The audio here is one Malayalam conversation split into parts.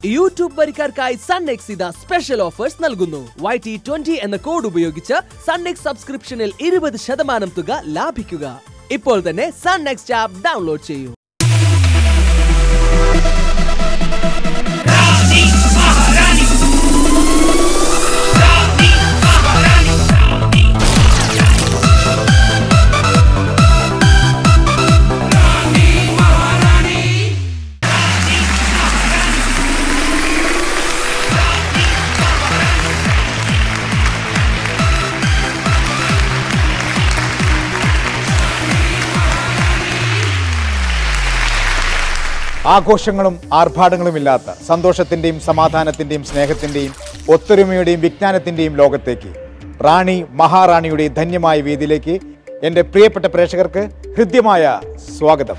യൂട്യൂബ് വരിക്കാർക്കായി സൺനെക്സ് ഇതാ സ്പെഷ്യൽ ഓഫേഴ്സ് നൽകുന്നു വൈ ടി ട്വന്റി എന്ന കോഡ് ഉപയോഗിച്ച് സൺനെക്സ് സബ്സ്ക്രിപ്ഷനിൽ ഇരുപത് ശതമാനം തുക ലാഭിക്കുക ഇപ്പോൾ തന്നെ സൺനെക്സ്റ്റ് ആപ്പ് ഡൗൺലോഡ് ചെയ്യൂ ആഘോഷങ്ങളും ആർഭാടങ്ങളും ഇല്ലാത്ത സന്തോഷത്തിന്റെയും സമാധാനത്തിന്റെയും സ്നേഹത്തിന്റെയും ഒത്തൊരുമയുടെയും വിജ്ഞാനത്തിന്റെയും ലോകത്തേക്ക് റാണി മഹാറാണിയുടെ ധന്യമായ വേദിയിലേക്ക് എൻ്റെ പ്രിയപ്പെട്ട പ്രേക്ഷകർക്ക് ഹൃദ്യമായ സ്വാഗതം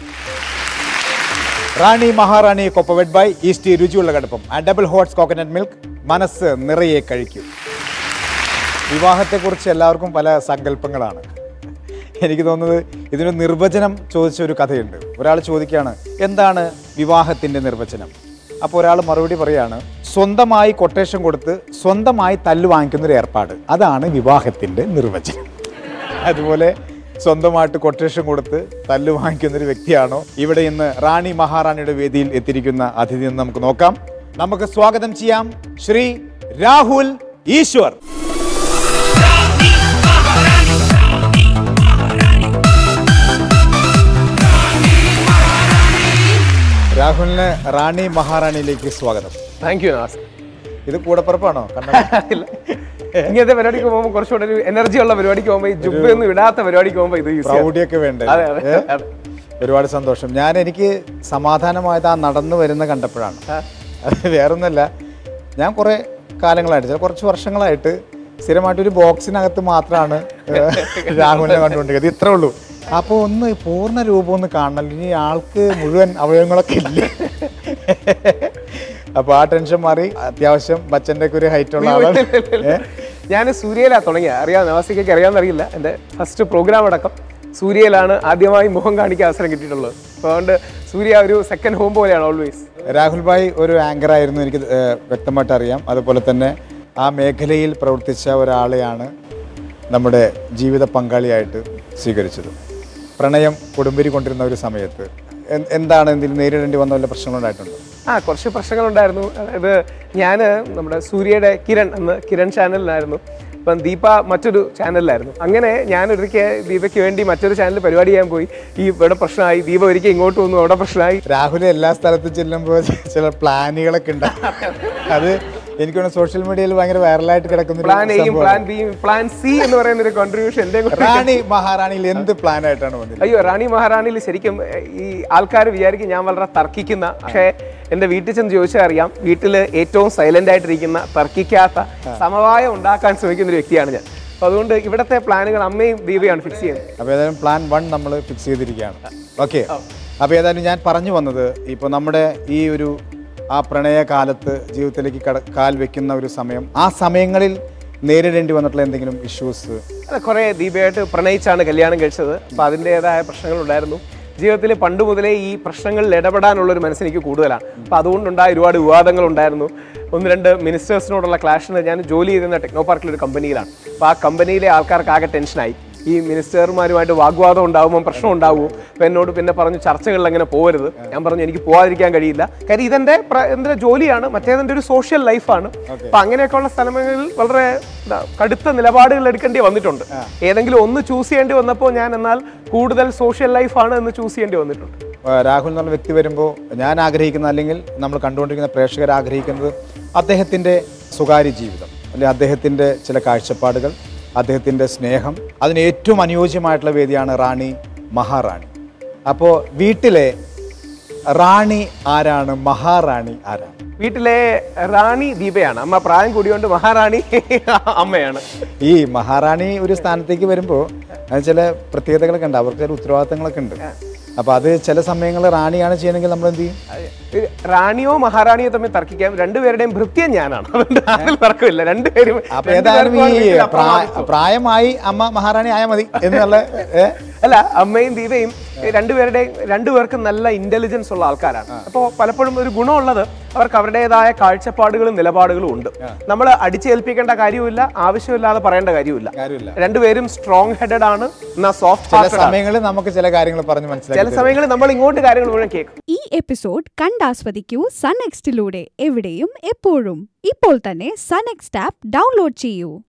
റാണി മഹാറാണി കൊപ്പവെഡ് ബൈ ഈസ്റ്റി രുചിയുള്ള കടുപ്പം ആ ഡബിൾ ഹോട്ട്സ് കോക്കനട്ട് മിൽക്ക് മനസ്സ് നിറയെ കഴിക്കും വിവാഹത്തെക്കുറിച്ച് എല്ലാവർക്കും പല സങ്കല്പങ്ങളാണ് എനിക്ക് തോന്നുന്നത് ഇതിന് നിർവചനം ചോദിച്ച ഒരു കഥയുണ്ട് ഒരാൾ ചോദിക്കുകയാണ് എന്താണ് വിവാഹത്തിൻ്റെ നിർവചനം അപ്പോൾ ഒരാൾ മറുപടി പറയാണ് സ്വന്തമായി കൊട്ടേഷൻ കൊടുത്ത് സ്വന്തമായി തല്ല് വാങ്ങിക്കുന്ന ഒരു ഏർപ്പാട് അതാണ് വിവാഹത്തിൻ്റെ നിർവചനം അതുപോലെ സ്വന്തമായിട്ട് കൊട്ടേഷൻ കൊടുത്ത് തല്ല് വാങ്ങിക്കുന്ന ഒരു വ്യക്തിയാണോ ഇവിടെ ഇന്ന് റാണി മഹാറാണിയുടെ വേദിയിൽ എത്തിയിരിക്കുന്ന അതിഥി എന്ന് നമുക്ക് നോക്കാം നമുക്ക് സ്വാഗതം ചെയ്യാം ശ്രീ രാഹുൽ ഈശ്വർ രാഹുലിന് റാണി മഹാറാണിയിലേക്ക് സ്വാഗതം താങ്ക് യു നാസ് ഇത് കൂടപ്പുറപ്പാണോ കണ്ണ ഇല്ല ഇങ്ങനത്തെ പരിപാടിക്ക് പോകുമ്പോൾ കുറച്ചുകൂടെ ഒരു എനർജി ഉള്ള പരിപാടിക്ക് പോകുമ്പോൾ ഈ ജുബൊന്നും ഇടാത്ത പരിപാടിക്ക് പോകുമ്പോൾ ഇത് യൂസ് പ്രൗഢിയൊക്കെ വേണ്ടേ അതെ, അതെ, ഏ? അതെ. ഒരുപാട് സന്തോഷം ഞാൻ എനിക്ക് സമാധാനമായത് ആ നടന്നു വരുന്ന കണ്ടപ്പോഴാണ് അത് വേറൊന്നല്ല ഞാൻ കുറേ കാലങ്ങളായിട്ട് ചില കുറച്ച് വർഷങ്ങളായിട്ട് സ്ഥിരമായിട്ട് ഒരു ബോക്സിനകത്ത് മാത്രമാണ് രാഹുലിനെ കണ്ടുകൊണ്ടിരിക്കുന്നത് ഇത്രേ ഉള്ളൂ അപ്പോൾ ഒന്ന് പൂർണ്ണ രൂപം ഒന്ന് കാണണം ഇനി ആൾക്ക് മുഴുവൻ അവയവങ്ങളൊക്കെ ഇല്ല അപ്പോൾ ആ ടെൻഷൻ മാറി അത്യാവശ്യം ബച്ചൻ്റെ ഒക്കെ ഒരു ഹൈറ്റ് ഉള്ള ആളാണ് ഏ? ഞാൻ സൂര്യയിലാ തുടങ്ങിയ അറിയാം നവാസിക്കൊക്കെ അറിയാമെന്നറിയില്ല എൻ്റെ ഫസ്റ്റ് പ്രോഗ്രാം അടക്കം സൂര്യയിലാണ് ആദ്യമായി മുഖം കാണിക്കാൻ അവസരം കിട്ടിയിട്ടുള്ളത് അപ്പോൾ അതുകൊണ്ട് സൂര്യ ഒരു സെക്കൻഡ് ഹോം പോലെയാണ് ഓൾവേസ് രാഹുൽ ഭായ് ഒരു ആങ്കർ ആയിരുന്നു എനിക്ക് ഏഹ്, വ്യക്തമായിട്ട് അറിയാം അതുപോലെ തന്നെ ആ മേഖലയിൽ പ്രവർത്തിച്ച ഒരാളെയാണ് നമ്മുടെ ജീവിത പങ്കാളിയായിട്ട് സ്വീകരിച്ചത് പ്രണയം കൊടുമ്പിരി കൊണ്ടിരുന്ന ഒരു സമയത്ത് എൻ- എന്താണ് എന്തെങ്കിലും നേരിടേണ്ടി വന്ന വല്ല പ്രശ്നങ്ങളുണ്ടായിട്ടുണ്ടോ ആ കുറച്ച് പ്രശ്നങ്ങളുണ്ടായിരുന്നു അതായത് ഞാൻ നമ്മുടെ സൂര്യയുടെ കിരൺ എന്ന കിരൺ ചാനലിലായിരുന്നു ഇപ്പം ദീപ മറ്റൊരു ചാനലിലായിരുന്നു അങ്ങനെ ഞാൻ ഒരിക്കൽ ദീപയ്ക്ക് വേണ്ടി മറ്റൊരു ചാനലിൽ പരിപാടി ചെയ്യാൻ പോയി ഈ ഇവിടെ പ്രശ്നമായി ദീപ ഒരിക്കൽ ഇങ്ങോട്ട് വന്നു അവിടെ പ്രശ്നമായി രാഹുൽ എല്ലാ സ്ഥലത്തും ചെല്ലുമ്പോൾ ചില പ്ലാനുകളൊക്കെ ഉണ്ടാവും അത് എനിക്ക് തോന്നുന്നു സോഷ്യൽ മീഡിയയിൽ ഭയങ്കര വൈറലായിട്ട് കിടക്കുന്ന പ്ലാൻ ഒരു എയും സംഭവമാണ്. പ്ലാൻ ബിയും പ്ലാൻ സി എന്ന് പറയുന്ന ഒരു കോൺട്രിബ്യൂഷൻ എൻ്റെ കൂടെ റാണി മഹാറാണിയിൽ എന്ത് പ്ലാനായിട്ടാണ് വന്നത് അയ്യോ റാണി മഹാറാണിയിൽ ശരിക്കും എ, ഈ ആൾക്കാർ വിചാരിക്കും ഞാൻ വളരെ തർക്കിക്കുന്ന പക്ഷേ എൻ്റെ വീട്ടിൽ ചെന്ന് ചോദിച്ചാൽ അറിയാം വീട്ടിൽ ഏറ്റവും സൈലന്റ് ആയിട്ടിരിക്കുന്ന തർക്കിക്കാത്ത സമവായം ഉണ്ടാക്കാൻ ശ്രമിക്കുന്ന ഒരു വ്യക്തിയാണ് ഞാൻ അപ്പോൾ അതുകൊണ്ട് ഇവിടുത്തെ പ്ലാനുകൾ അമ്മയും ദീപയാണ് ഫിക്സ് ചെയ്യുന്നത് അപ്പോൾ ഏതായാലും പ്ലാൻ വൺ നമ്മൾ ഫിക്സ് ചെയ്തിരിക്കുകയാണ് ഓക്കെ അപ്പോൾ ഏതായാലും ഞാൻ പറഞ്ഞു വന്നത് ഇപ്പോൾ നമ്മുടെ ഈ ഒരു ആ പ്രണയകാലത്ത് ജീവിതത്തിലേക്ക് കട കാൽ വെക്കുന്ന ഒരു സമയം ആ സമയങ്ങളിൽ നേരിടേണ്ടി വന്നിട്ടുള്ള എന്തെങ്കിലും ഇഷ്യൂസ് അല്ല കുറേ ദീപയായിട്ട് പ്രണയിച്ചാണ് കല്യാണം കഴിച്ചത് അപ്പോൾ അതിൻ്റെതായ പ്രശ്നങ്ങളുണ്ടായിരുന്നു ജീവിതത്തിൽ പണ്ട് മുതലേ ഈ പ്രശ്നങ്ങളിൽ ഇടപെടാനുള്ള ഒരു മനസ്സ് എനിക്ക് കൂടുതലാണ് അപ്പോൾ അതുകൊണ്ടുണ്ടായ ഒരുപാട് വിവാദങ്ങൾ ഉണ്ടായിരുന്നു ഒന്ന് രണ്ട് മിനിസ്റ്റേഴ്സിനോടുള്ള ക്ലാഷിന് ഞാൻ ജോലി ചെയ്തിരുന്ന ടെക്നോ പാർക്കിൽ ഒരു കമ്പനിയിലാണ് അപ്പോൾ ആ കമ്പനിയിലെ ആൾക്കാർക്ക് ആകെ ടെൻഷനായി ഈ മിനിസ്റ്റർമാരുമായിട്ട് വാഗ്വാദം ഉണ്ടാകുമ്പോൾ പ്രശ്നം ഉണ്ടാകുമോ അപ്പോൾ എന്നോട് പിന്നെ പറഞ്ഞു ചർച്ചകളിൽ അങ്ങനെ പോകരുത് ഞാൻ പറഞ്ഞു എനിക്ക് പോകാതിരിക്കാൻ കഴിയില്ല കാര്യം ഇതെൻ്റെ പ്ര- എൻ്റെ ജോലിയാണ് മറ്റേതെൻ്റെ ഒരു സോഷ്യൽ ലൈഫാണ് അപ്പം അങ്ങനെയൊക്കെയുള്ള സ്ഥലങ്ങളിൽ വളരെ എന്താ, കടുത്ത നിലപാടുകൾ എടുക്കേണ്ടി വന്നിട്ടുണ്ട് ഏതെങ്കിലും ഒന്ന് ചൂസ് ചെയ്യേണ്ടി വന്നപ്പോൾ ഞാൻ എന്നാൽ കൂടുതൽ സോഷ്യൽ ലൈഫാണ് എന്ന് ചൂസ് ചെയ്യേണ്ടി വന്നിട്ടുണ്ട് രാഹുൽ എന്നുള്ള വ്യക്തി വരുമ്പോൾ ഞാൻ ആഗ്രഹിക്കുന്ന അല്ലെങ്കിൽ നമ്മൾ കണ്ടുകൊണ്ടിരിക്കുന്ന പ്രേക്ഷകർ ആഗ്രഹിക്കുന്നത് അദ്ദേഹത്തിൻ്റെ സ്വകാര്യ ജീവിതം അല്ലെങ്കിൽ അദ്ദേഹത്തിൻ്റെ ചില കാഴ്ചപ്പാടുകൾ അദ്ദേഹത്തിൻ്റെ സ്നേഹം അതിന് ഏറ്റവും അനുയോജ്യമായിട്ടുള്ള വേദിയാണ് റാണി മഹാറാണി അപ്പോൾ വീട്ടിലെ റാണി ആരാണ് മഹാറാണി ആരാണ് വീട്ടിലെ റാണി ദീപയാണ് അമ്മ പ്രായം കൂടിയോണ്ട് മഹാറാണി അമ്മയാണ് ഈ മഹാറാണി ഒരു സ്ഥാനത്തേക്ക് വരുമ്പോൾ അത് ചില പ്രത്യേകതകളൊക്കെ ഉണ്ട് അവർക്ക് ചില ഉത്തരവാദിത്തങ്ങളൊക്കെ ഉണ്ട് അപ്പോൾ അത് ചില സമയങ്ങളിൽ റാണിയാണ് ചെയ്യണമെങ്കിൽ നമ്മൾ എന്ത് ചെയ്യും ഇത് റാണിയോ മഹാറാണിയോ തമ്മിൽ തർക്കിക്കാം രണ്ടുപേരുടെയും ഭൃത്യം ഞാനാണ് അതുകൊണ്ട് അതിൽ തർക്കമില്ല രണ്ടുപേരും അപ്പൊ ഏതായാലും ഈ രണ്ടുപേർക്കും വീട്ടിൽ പ്രായ- അപ്രമാദിത്വം. പ്രായമായി അമ്മ മഹാറാണി ആയാൽ മതി എന്നുള്ള ഏ? അല്ല അമ്മയും ദീപയും രണ്ടുപേരുടെയും രണ്ടുപേർക്കും നല്ല ഇന്റലിജൻസ് ഉള്ള ആൾക്കാരാണ് അപ്പോൾ പലപ്പോഴും ഒരു ഗുണമുള്ളത് അവർക്ക് അവരുടേതായ കാഴ്ചപ്പാടുകളും നിലപാടുകളും ഉണ്ട് നമ്മൾ അടിച്ചേൽപ്പിക്കേണ്ട കാര്യമില്ല ആവശ്യമില്ലാതെ പറയേണ്ട കാര്യമില്ല കാര്യമില്ല രണ്ടുപേരും സ്ട്രോങ് ഹെഡഡ് ആണ് എന്നാൽ സോഫ്റ്റ് ചില ഹാർട്ടഡ് ആണ് സമയങ്ങളിൽ നമുക്ക് ചില കാര്യങ്ങൾ പറഞ്ഞ് ചില മനസ്സിലാക്കി സമയങ്ങളിൽ നമ്മൾ ഇങ്ങോട്ട് കാര്യങ്ങൾ മുഴുവൻ കേൾക്കും ഈ എപ്പിസോഡ് കണ്ടാസ്വദിക്കൂ സൺ നെക്സ്റ്റിലൂടെ എവിടെയും എപ്പോഴും ഇപ്പോൾ തന്നെ സൺ നെക്സ്റ്റ് ആപ്പ് ഡൗൺലോഡ് ചെയ്യൂ